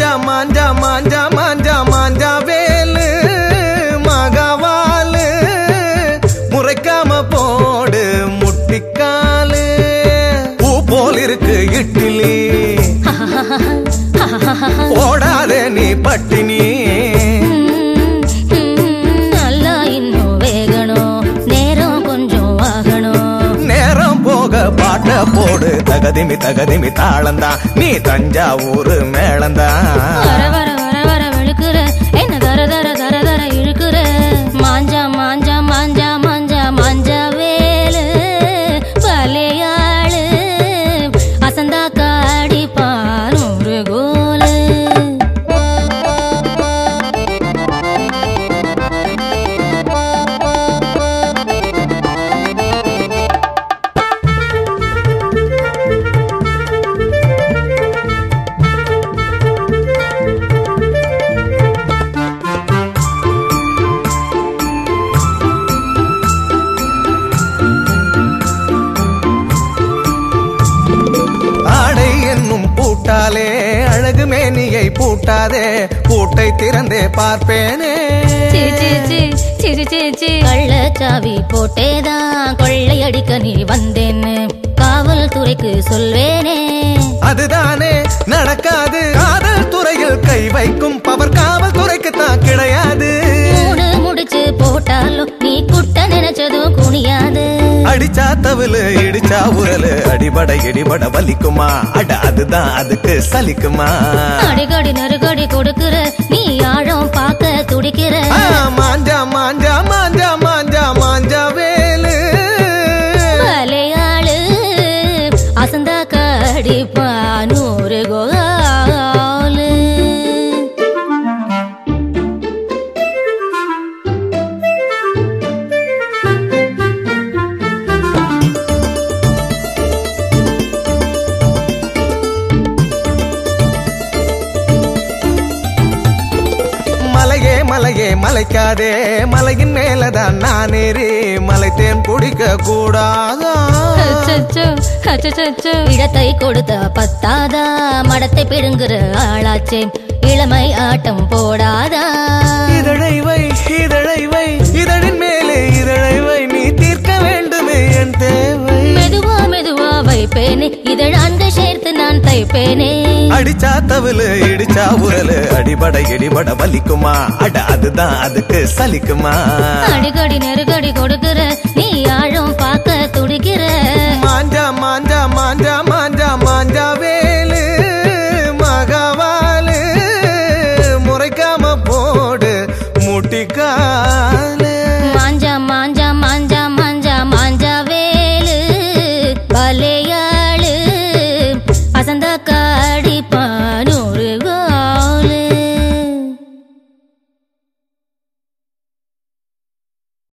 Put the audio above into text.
மாஞ்சா மாஞ்சா மாஞ்சா மாஞ்சா மாஞ்சா வேலு மகவாலு முறைக்காம போடு முட்டிக்காலு பூ போல் இருக்கு இட்லி ஓடாதே நீ பட்டினி நல்லா இன்னும் வேகணும் நேரம் கொஞ்சம் ஆகணும் நேரம் போக பாட்ட போடு தகதிமி தகதிமி தாளந்தான் நீ தஞ்சாவூர் மேளந்தான் வர வர வர வர வெளுக்குற என்ன தர தர தர தர இழுக்குற மாஞ்சா மாஞ்சா மாஞ்சா மாஞ்சா மாஞ்சா வேலு பலையாளு அசந்தா காடி பானூறு கோலு ஆடை என்னும் பூட்டாலே அழகு மேனியை பூட்டாதே பூட்டை திறந்தே பார்ப்பேனே சி, சி, சி, சி, சி, சி, சி. கள்ளச்சாவி போட்டேதான் கொள்ளையடிக்க நீ வந்தேன்னு காவல்துறைக்கு சொல்வேனே அதுதானே நடக்காது காதல் துறையில் கை வைக்கும் பவர் காவல்துறைக்கு தான் கிடையாது மூணு முடிச்சு போட்டாலும் நீ குட்ட நினைச்சதும் குனியாது அடிச்சா தவிலு இடிச்சா உரலு அடிபட இடிபட வலிக்குமா அட அதுதான் அதுக்கு சலிக்குமா அடிக்கடி நெருக்கடி கொடுக்கிற நீ ஆழம் பார்க்க துடிக்கிற ஆ, மாஞ்சா மாஞ்சா மாஞ்சா மாஞ்சா மாஞ்சா வேலு மலையாளு அசந்தா கடிப்பா நூறு கோலு மலையே மலையே மலைக்காதே மலையின் மேலதான் நான் ஏறி மலை தேன் குடிக்க கூடாதா அச்சச்சோ, அச்சச்சோ. இடத்தை கொடுத்த பத்தாதா மடத்தை பிடுங்குற ஆளாச்சே இளமை ஆட்டம் போடாதா இதழை வை இதழை வை இதழின் மேலே இதழை வை நீ தீர்க்க வேண்டுமே என் தேவை மெதுவா மெதுவா வைப்பேனே இதழாண்டு சேர்த்து நான் தைப்பேனே அடிச்சா தவிலு இடிச்சா உரலு அடிபட இடிபட வலிக்குமா அட அதுதான் அதுக்கு சலிக்குமா அடிக்கடி நெருக்கடி கொடுக்கிற நீ ஆழம் பார்க்க துடிக்கிற